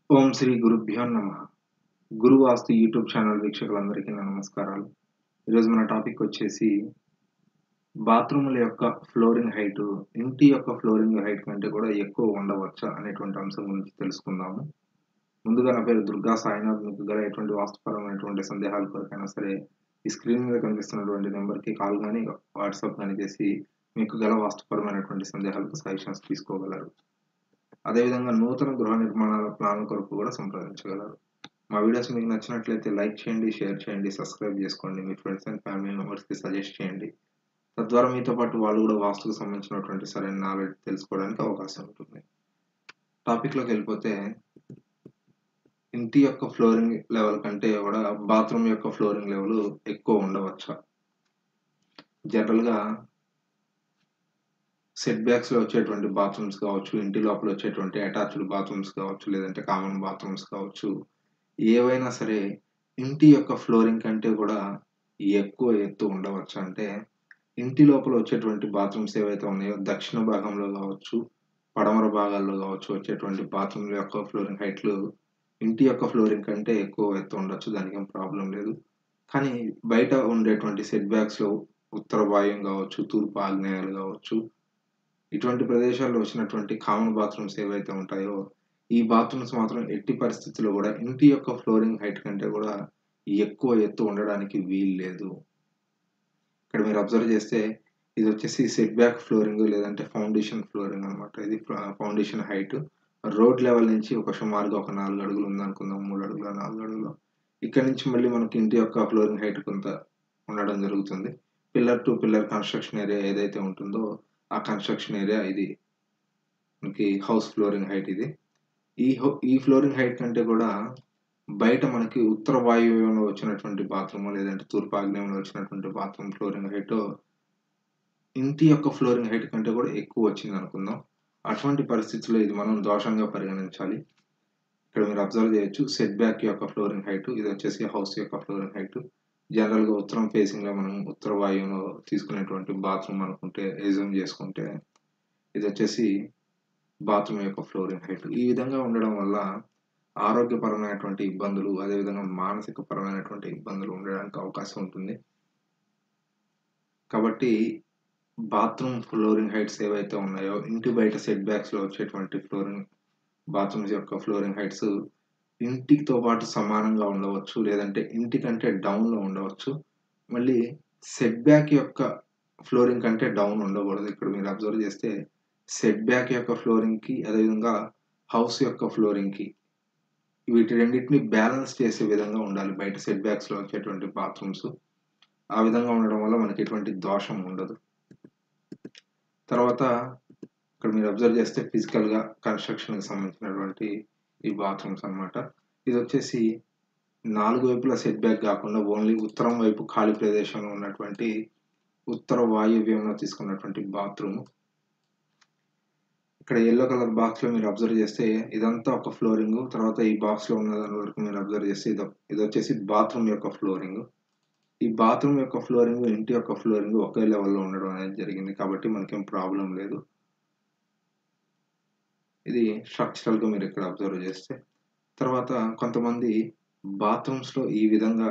ఓం శ్రీ గురుభ్యో నమ గురు వాస్తు YouTube channel వీక్షకులందరికీ నా నమస్కారాలు ఈరోజు మన టాపిక్ వచ్చేసి బాత్రూముల యొక్క ఫ్లోరింగ్ హైట్ ఇంటి యొక్క ఫ్లోరింగ్ హైట్ కంటే కూడా ఎక్కువ ఉండవచ్చా అనేటువంటి అంశం గురించి తెలుసుకుందాము ముందుగా నా పేరు దుర్గా సాయినాథ్ మీకు గల ఎటువంటి వాస్తుపరమైనటువంటి సందేహాల కొరకైనా సరే ఈ స్క్రీన్ మీద కనిపిస్తున్నటువంటి నెంబర్కి కాల్ కానీ వాట్సాప్ కానీ చేసి మీకు గల వాస్తుపరమైనటువంటి సందేహాలకు సజెషన్స్ తీసుకోగలరు అదేవిధంగా నూతన గృహ నిర్మాణాల ప్లాన్ల కొరకు కూడా సంప్రదించగలరు మా వీడియోస్ మీకు నచ్చినట్లయితే లైక్ చేయండి షేర్ చేయండి సబ్స్క్రైబ్ చేసుకోండి మీ ఫ్రెండ్స్ అండ్ ఫ్యామిలీ మెంబర్స్కి సజెస్ట్ చేయండి తద్వారా మీతో పాటు వాళ్ళు కూడా వాస్తుకు సంబంధించినటువంటి సరైన నాలెడ్జ్ తెలుసుకోవడానికి అవకాశం ఉంటుంది టాపిక్లోకి వెళ్ళిపోతే ఇంటి యొక్క ఫ్లోరింగ్ లెవెల్ కంటే కూడా బాత్రూమ్ యొక్క ఫ్లోరింగ్ లెవెల్ ఎక్కువ ఉండవచ్చా జనరల్గా సెట్ బ్యాక్స్ లో వచ్చేటువంటి బాత్రూమ్స్ కావచ్చు ఇంటి లోపల వచ్చేటువంటి అటాచ్డ్ బాత్రూమ్స్ కావచ్చు లేదంటే కామన్ బాత్రూమ్స్ కావచ్చు ఏవైనా సరే ఇంటి యొక్క ఫ్లోరింగ్ కంటే కూడా ఎక్కువ ఎత్తు ఉండవచ్చు అంటే ఇంటి లోపల వచ్చేటువంటి బాత్రూమ్స్ ఏవైతే ఉన్నాయో దక్షిణ భాగంలో కావచ్చు పడమర భాగాల్లో కావచ్చు వచ్చేటువంటి బాత్రూమ్ల యొక్క ఫ్లోరింగ్ హైట్లు ఇంటి యొక్క ఫ్లోరింగ్ కంటే ఎక్కువ ఎత్తు ఉండొచ్చు దానికి ఏం ప్రాబ్లం లేదు కానీ బయట ఉండేటువంటి సెట్ బ్యాక్స్ లో ఉత్తర వాయుం కావచ్చు తూర్పు ఆగ్నేయాలు కావచ్చు ఇటువంటి ప్రదేశాల్లో వచ్చినటువంటి కామన్ బాత్రూమ్స్ ఏవైతే ఉంటాయో ఈ బాత్రూమ్స్ మాత్రం ఎట్టి పరిస్థితుల్లో కూడా ఇంటి యొక్క ఫ్లోరింగ్ హైట్ కంటే కూడా ఎక్కువ ఎత్తు ఉండడానికి వీలు లేదు ఇక్కడ మీరు అబ్జర్వ్ చేస్తే ఇది వచ్చేసి సెట్ బ్యాక్ ఫ్లోరింగ్ లేదంటే ఫౌండేషన్ ఫ్లోరింగ్ అనమాట ఇది ఫౌండేషన్ హైట్ రోడ్ లెవెల్ నుంచి ఒక సుమారుగా ఒక నాలుగు అడుగులు ఉందనుకుందాం మూడు అడుగుల నాలుగు అడుగులు ఇక్కడ నుంచి మళ్ళీ మనకి ఇంటి యొక్క ఫ్లోరింగ్ హైట్ కొంత ఉండడం జరుగుతుంది pillar to pillar construction area ఏదైతే ఉంటుందో ఆ కన్స్ట్రక్షన్ ఏరియా ఇది మనకి హౌస్ ఫ్లోరింగ్ హైట్ ఇది ఈ ఈ ఫ్లోరింగ్ హైట్ కంటే కూడా బయట మనకి ఉత్తర వాయువ్యంలో వచ్చినటువంటి బాత్రూమ్ లేదంటే తూర్పు ఆగ్నేయంలో వచ్చినటువంటి బాత్రూమ్ ఫ్లోరింగ్ హైట్ ఇంటి యొక్క ఫ్లోరింగ్ హైట్ కంటే కూడా ఎక్కువ వచ్చింది అనుకుందాం అటువంటి పరిస్థితుల్లో ఇది మనం దోషంగా పరిగణించాలి ఇక్కడ మీరు అబ్జర్వ్ చేయొచ్చు సెట్ బ్యాక్ యొక్క ఫ్లోరింగ్ హైట్ ఇది వచ్చేసి హౌస్ యొక్క ఫ్లోరింగ్ హైట్ జనరల్గా ఉత్తరం ఫేసింగ్లో మనం ఉత్తర వాయువులో తీసుకునేటువంటి బాత్రూమ్ అనుకుంటే ఎజ్యూమ్ చేసుకుంటే ఇది వచ్చేసి బాత్రూమ్ యొక్క ఫ్లోరింగ్ హైట్ ఈ విధంగా ఉండడం వల్ల ఆరోగ్యపరమైనటువంటి ఇబ్బందులు అదేవిధంగా మానసిక పరమైనటువంటి ఇబ్బందులు ఉండడానికి అవకాశం ఉంటుంది కాబట్టి బాత్రూమ్ ఫ్లోరింగ్ హైట్స్ ఏవైతే ఉన్నాయో ఇంటి బయట సెట్ బ్యాక్స్లో వచ్చేటువంటి ఫ్లోరింగ్ బాత్రూమ్స్ యొక్క ఫ్లోరింగ్ హైట్స్ ఇంటితో పాటు సమానంగా ఉండవచ్చు లేదంటే ఇంటి కంటే డౌన్లో ఉండవచ్చు మళ్ళీ సెట్ బ్యాక్ యొక్క ఫ్లోరింగ్ కంటే డౌన్ ఉండకూడదు ఇక్కడ మీరు అబ్జర్వ్ చేస్తే సెట్ బ్యాక్ యొక్క ఫ్లోరింగ్కి అదేవిధంగా హౌస్ యొక్క ఫ్లోరింగ్కి వీటి రెండింటిని బ్యాలెన్స్ చేసే విధంగా ఉండాలి బయట సెట్ బ్యాక్స్లో వచ్చేటువంటి బాత్రూమ్స్ ఆ విధంగా ఉండడం వల్ల మనకి ఎటువంటి దోషం ఉండదు తర్వాత ఇక్కడ మీరు అబ్జర్వ్ చేస్తే ఫిజికల్గా కన్స్ట్రక్షన్కి సంబంధించినటువంటి ఈ బాత్రూమ్స్ అనమాట ఇది వచ్చేసి నాలుగు వైపుల సెట్ బ్యాక్ కాకుండా ఓన్లీ ఉత్తరం వైపు ఖాళీ ప్రదేశంలో ఉన్నటువంటి ఉత్తర వాయువ్యంలో తీసుకున్నటువంటి బాత్రూమ్ ఇక్కడ ఎల్లో కలర్ బాక్స్ లో మీరు అబ్జర్వ్ చేస్తే ఇదంతా ఒక ఫ్లోరింగ్ తర్వాత ఈ బాక్స్ లో ఉన్న దాని వరకు మీరు అబ్జర్వ్ చేస్తే ఇది ఇది వచ్చేసి బాత్రూమ్ యొక్క ఫ్లోరింగ్ ఈ బాత్రూమ్ యొక్క ఫ్లోరింగ్ ఇంటి యొక్క ఫ్లోరింగ్ ఒకే లెవెల్లో ఉండడం అనేది జరిగింది కాబట్టి మనకేం ప్రాబ్లం లేదు ఇది స్ట్రక్చరల్గా మీరు ఇక్కడ అబ్జర్వ్ చేస్తే తర్వాత కొంతమంది బాత్రూమ్స్లో ఈ విధంగా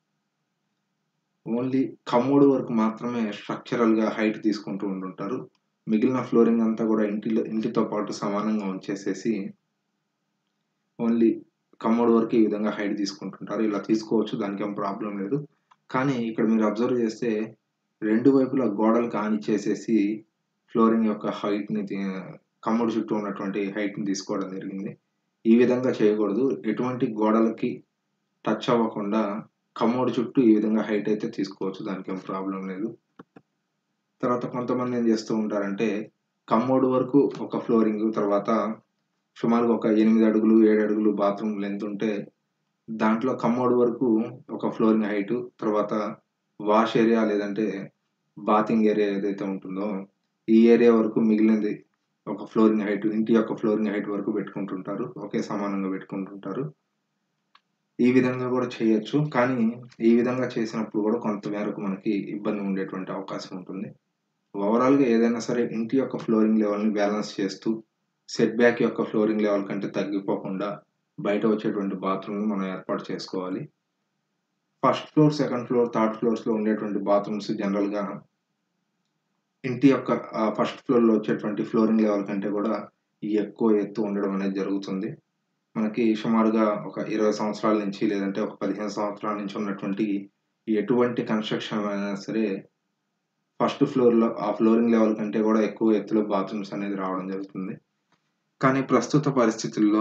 ఓన్లీ కమోడ్ వరకు మాత్రమే స్ట్రక్చరల్గా హైట్ తీసుకుంటూ ఉంటుంటారు మిగిలిన ఫ్లోరింగ్ అంతా కూడా ఇంటిలో ఇంటితో పాటు సమానంగా ఉంచేసేసి ఓన్లీ కమోడ్ వరకు ఈ విధంగా హైట్ తీసుకుంటుంటారు ఇలా తీసుకోవచ్చు దానికి ఏం ప్రాబ్లం లేదు కానీ ఇక్కడ మీరు అబ్జర్వ్ చేస్తే రెండు వైపులా గోడలు కానిచ్చేసేసి ఫ్లోరింగ్ యొక్క హైట్ని కమ్మడి చుట్టూ ఉన్నటువంటి హైట్ని తీసుకోవడం జరిగింది ఈ విధంగా చేయకూడదు ఎటువంటి గోడలకి టచ్ అవ్వకుండా కమ్మోడి చుట్టూ ఈ విధంగా హైట్ అయితే తీసుకోవచ్చు దానికి ఏం ప్రాబ్లం లేదు తర్వాత కొంతమంది ఏం చేస్తూ ఉంటారంటే కమ్మోడు వరకు ఒక ఫ్లోరింగ్ తర్వాత సుమారుగా ఒక ఎనిమిది అడుగులు ఏడు అడుగులు బాత్రూమ్ లెంత్ ఉంటే దాంట్లో కమ్మోడు వరకు ఒక ఫ్లోరింగ్ హైట్ తర్వాత వాష్ ఏరియా లేదంటే బాతింగ్ ఏరియా ఏదైతే ఉంటుందో ఈ ఏరియా వరకు మిగిలినది ఒక ఫ్లోరింగ్ హైట్ ఇంటి యొక్క ఫ్లోరింగ్ హైట్ వరకు పెట్టుకుంటుంటారు ఒకే సమానంగా పెట్టుకుంటుంటారు ఈ విధంగా కూడా చేయొచ్చు కానీ ఈ విధంగా చేసినప్పుడు కూడా కొంతమేరకు మనకి ఇబ్బంది ఉండేటువంటి అవకాశం ఉంటుంది ఓవరాల్గా ఏదైనా సరే ఇంటి యొక్క ఫ్లోరింగ్ లెవెల్ని బ్యాలెన్స్ చేస్తూ సెట్ బ్యాక్ యొక్క ఫ్లోరింగ్ లెవెల్ కంటే తగ్గిపోకుండా బయట వచ్చేటువంటి బాత్రూమ్‌ని మనం ఏర్పాటు చేసుకోవాలి. First floor, second floor, third ఫ్లోర్స్‌లో ఉండేటువంటి బాత్రూమ్స్ జనరల్‌గా ఇంటి యొక్క ఆహ్, ఫస్ట్ ఫ్లోర్‌లో వచ్చేటువంటి ఫ్లోరింగ్ లెవెల్ కంటే కూడా ఎక్కువ ఎత్తు ఉండడం అనేది జరుగుతుంది. మనకి సుమారుగా ఒక 20 సంవత్సరాల నుంచి లేదంటే ఒక 15 సంవత్సరాల నుంచి ఉన్నటువంటి ఎటువంటి కన్‌స్ట్రక్షన్ అయినా సరే ఫస్ట్ ఫ్లోర్‌లో ఆ ఫ్లోరింగ్ లెవెల్ కంటే కూడా ఎక్కువ ఎత్తులో బాత్రూమ్స్ అనేది రావడం జరుగుతుంది. కానీ ప్రస్తుత పరిస్థితుల్లో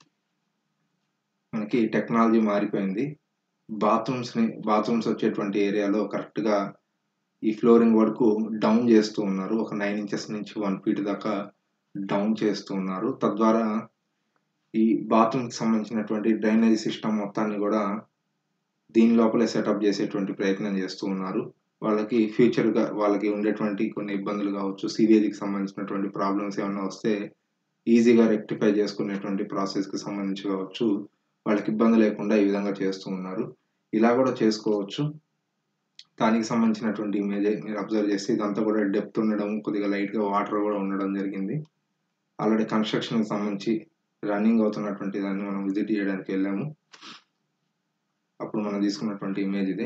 మనకి టెక్నాలజీ మారిపోయింది. బాత్రూమ్స్‌ని బాత్రూమ్స్ వచ్చేటువంటి ఏరియాలో కరెక్ట్‌గా ఈ ఫ్లోరింగ్ వరకు డౌన్ చేస్తూ ఉన్నారు. ఒక 9 ఇంచెస్ నుంచి 1 ఫీట్ దాకా డౌన్ చేస్తూ ఉన్నారు. తద్వారా ఈ బాత్రూమ్‌కి సంబంధించినటువంటి డ్రైనేజ్ సిస్టమ్ మొత్తాన్ని కూడా దీని లోపలే సెటప్ చేసేటువంటి ప్రయత్నం చేస్తూ ఉన్నారు. వాళ్ళకి ఫ్యూచర్‌గా వాళ్ళకి ఉండేటువంటి కొన్ని ఇబ్బందులు కావచ్చు, సీవేజ్‌కి సంబంధించినటువంటి ప్రాబ్లమ్స్ ఏమన్నా వస్తే ఈజీగా రెక్టిఫై చేసుకునేటువంటి ప్రాసెస్‌కి సంబంధించి కావచ్చు, వాళ్ళకి ఇబ్బంది లేకుండా ఈ విధంగా చేస్తూ ఉన్నారు. ఇలా కూడా చేసుకోవచ్చు. దానికి సంబంధించినటువంటి ఇమేజే మీరు అబ్జర్వ్ చేస్తే ఇదంతా కూడా డెప్త్ ఉండడం, కొద్దిగా లైట్‌గా వాటర్ కూడా ఉండడం జరిగింది. ఆల్రెడీ కన్‌స్ట్రక్షన్‌కి సంబంధించి రన్నింగ్ అవుతున్నటువంటి దాన్ని మనం విజిట్ చేయడానికి వెళ్ళాము. అప్పుడు మనం తీసుకున్నటువంటి ఇమేజ్ ఇదే.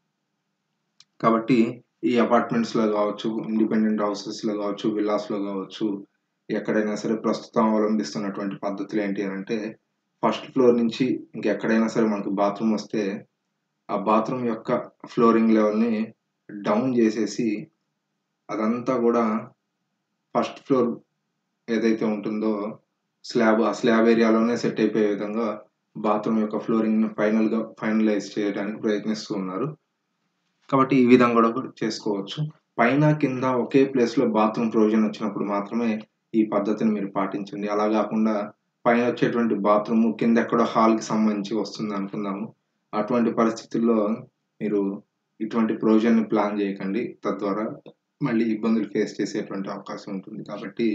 కాబట్టి ఈ అపార్ట్మెంట్స్‌లో కావచ్చు, ఇండిపెండెంట్ హౌసెస్‌లో కావచ్చు, విల్లాస్‌లో కావచ్చు, ఎక్కడైనా సరే ప్రస్తుతం అవలంబిస్తున్నటువంటి పద్ధతులు ఏంటి అనంటే ఫస్ట్ ఫ్లోర్ నుంచి ఇంకెక్కడైనా సరే మనకు బాత్రూమ్ వస్తే ఆ బాత్రూమ్ యొక్క ఫ్లోరింగ్ లెవెల్‌ని డౌన్ చేసేసి అదంతా కూడా ఫస్ట్ ఫ్లోర్ ఏదైతే ఉంటుందో స్లాబ్ ఆ స్లాబ్ ఏరియాలోనే సెట్ అయిపోయే విధంగా బాత్రూమ్ యొక్క ఫ్లోరింగ్‌ని ఫైనల్‌గా ఫైనలైజ్ చేయడానికి ప్రయత్నిస్తూ ఉన్నారు. కాబట్టి ఈ విధంగా కూడా చేసుకోవచ్చు. పైన, కింద ఒకే ప్లేస్‌లో బాత్రూమ్ ప్రొవిజన్ వచ్చినప్పుడు మాత్రమే ఈ పద్ధతిని మీరు పాటించండి. అలా కాకుండా పైన వచ్చేటువంటి బాత్రూమ్ కింద ఎక్కడో హాల్‌కి సంబంధించి వస్తుంది అనుకుందాము. అటువంటి పరిస్థితుల్లో మీరు ఇటువంటి ప్రొవిజన్‌ని ప్లాన్ చేయకండి. తద్వారా మళ్ళీ ఇబ్బందులు ఫేస్ చేసేటువంటి అవకాశం ఉంటుంది. కాబట్టి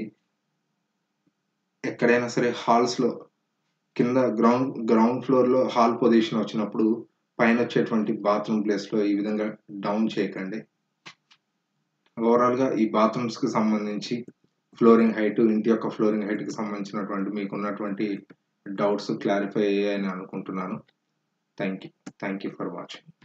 ఎక్కడైనా సరే హాల్స్‌లో కింద గ్రౌండ్ గ్రౌండ్ ఫ్లోర్‌లో హాల్ పొజిషన్ వచ్చినప్పుడు పైన వచ్చేటువంటి బాత్రూమ్ ప్లేస్‌లో ఈ విధంగా డౌన్ చేయకండి. ఓవరాల్‌గా ఈ బాత్రూమ్స్‌కి సంబంధించి ఫ్లోరింగ్ హైట్, ఇంటి యొక్క ఫ్లోరింగ్ హైట్‌కి సంబంధించినటువంటి మీకున్నటువంటి డౌట్స్ క్లారిఫై అయ్యాయని అనుకుంటున్నాను. Thank you. Thank you for watching.